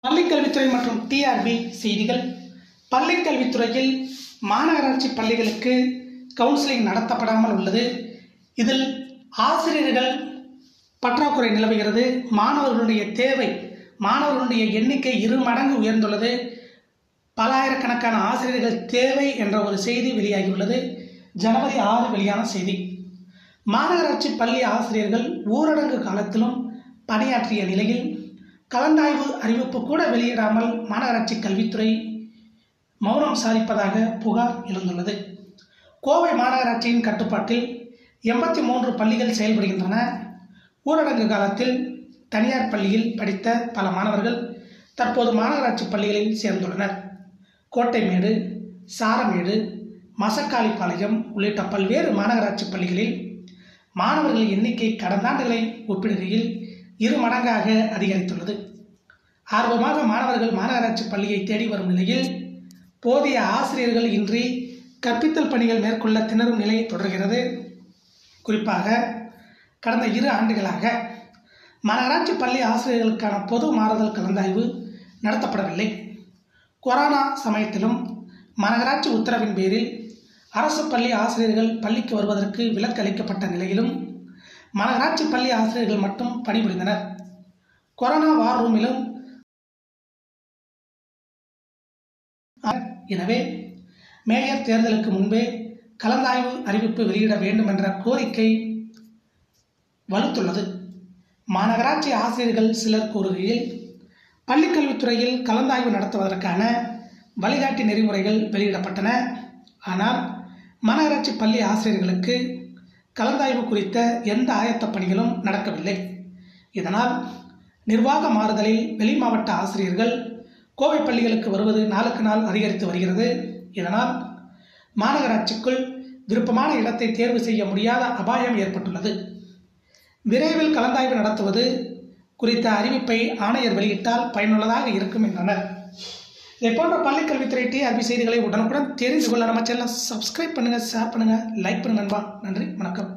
பள்ளிக்கல்வித்துறை மற்றும் டிஆர்பி செய்திகள் பள்ளிக்கல்வித்துறையில் மாநகராட்சி பள்ளிகளுக்கு கவுன்சிலிங் நடத்தப்படாமல் உள்ளது இதில் ஆசிரியர்கள் பற்றாக்குறை நிலவுகிறது மாணவர்களுடைய தேவை மாணவர்களுடைய எண்ணிக்கை இரு மடங்கு உயர்ந்துள்ளது பலாயிரக்கணக்கான ஆசிரியர்கள் தேவை என்ற ஒரு செய்தி வெளியாகியுள்ளது ஜனவரி ஆறு வெளியான செய்தி மாநகராட்சி பள்ளி ஆசிரியர்கள் ஊரடங்கு காலத்திலும் பணியாற்றிய நிலையில் கலந்தாய்வு அறிவிப்பு கூட வெளியிடாமல் மாநகராட்சி கல்வித்துறை மௌனம் சாதிப்பதாக புகார் எழுந்துள்ளது கோவை மாநகராட்சியின் கட்டுப்பாட்டில் எண்பத்தி மூன்று பள்ளிகள் செயல்படுகின்றன ஊரடங்கு காலத்தில் தனியார் பள்ளியில் படித்த பல மாணவர்கள் தற்போது மாநகராட்சி பள்ளிகளில் சேர்ந்துள்ளனர் கோட்டைமேடு சாரமேடு மசக்காளிப்பாளையம் உள்ளிட்ட பல்வேறு மாநகராட்சி பள்ளிகளில் மாணவர்கள் எண்ணிக்கை கடந்த ஆண்டுகளை ஒப்பிடுகையில் இரு மடங்காக அதிகரித்துள்ளது ஆர்வமாக மாணவர்கள் மாநகராட்சி பள்ளியை தேடி வரும் நிலையில் போதிய ஆசிரியர்கள் இன்றி கற்பித்தல் பணிகள் மேற்கொள்ள திணறும் நிலை தொடர்கிறது குறிப்பாக கடந்த இரு ஆண்டுகளாக மாநகராட்சி பள்ளி ஆசிரியர்களுக்கான பொது மாறுதல் கலந்தாய்வு நடத்தப்படவில்லை கொரோனா சமயத்திலும் மாநகராட்சி உத்தரவின் பேரில் அரசு பள்ளி ஆசிரியர்கள் பள்ளிக்கு வருவதற்கு விலக்கு அளிக்கப்பட்ட நிலையிலும் மாநகராட்சி பள்ளி ஆசிரியர்கள் மட்டும் பணிபுரிந்தனர் கொரோனா வார் ரூமிலும் எனவே மேயர் தேர்தலுக்கு முன்பே கலந்தாய்வு அறிவிப்பு வெளியிட வேண்டும் என்ற கோரிக்கை வலுத்துள்ளது மாநகராட்சி ஆசிரியர்கள் சிலர் கூறுகையில் பள்ளிக்கல்வித்துறையில் கலந்தாய்வு நடத்துவதற்கான வழிகாட்டி நெறிமுறைகள் வெளியிடப்பட்டன ஆனால் மாநகராட்சி பள்ளி ஆசிரியர்களுக்கு கலந்தாய்வு குறித்த எந்த ஆயத்த பணிகளும் நடக்கவில்லை இதனால் நிர்வாக மாறுதலில் வெளி மாவட்ட ஆசிரியர்கள் கோவை பள்ளிகளுக்கு வருவது நாளுக்கு நாள் அதிகரித்து வருகிறது இதனால் மாநகராட்சிக்குள் விருப்பமான இடத்தை தேர்வு செய்ய முடியாத அபாயம் ஏற்பட்டுள்ளது விரைவில் கலந்தாய்வு நடத்துவது குறித்த அறிவிப்பை ஆணையர் வெளியிட்டால் பயனுள்ளதாக இருக்கும் என்றனர் இதை போன்ற பள்ளிக்கல்வித்துறை டிஆர்பி செய்திகளை உடனுக்குடன் தெரிந்து கொள்ள நம்ம சேனலை சப்ஸ்கிரைப் பண்ணுங்கள் ஷேர் பண்ணுங்கள் லைக் பண்ணுங்க நண்பா நன்றி வணக்கம்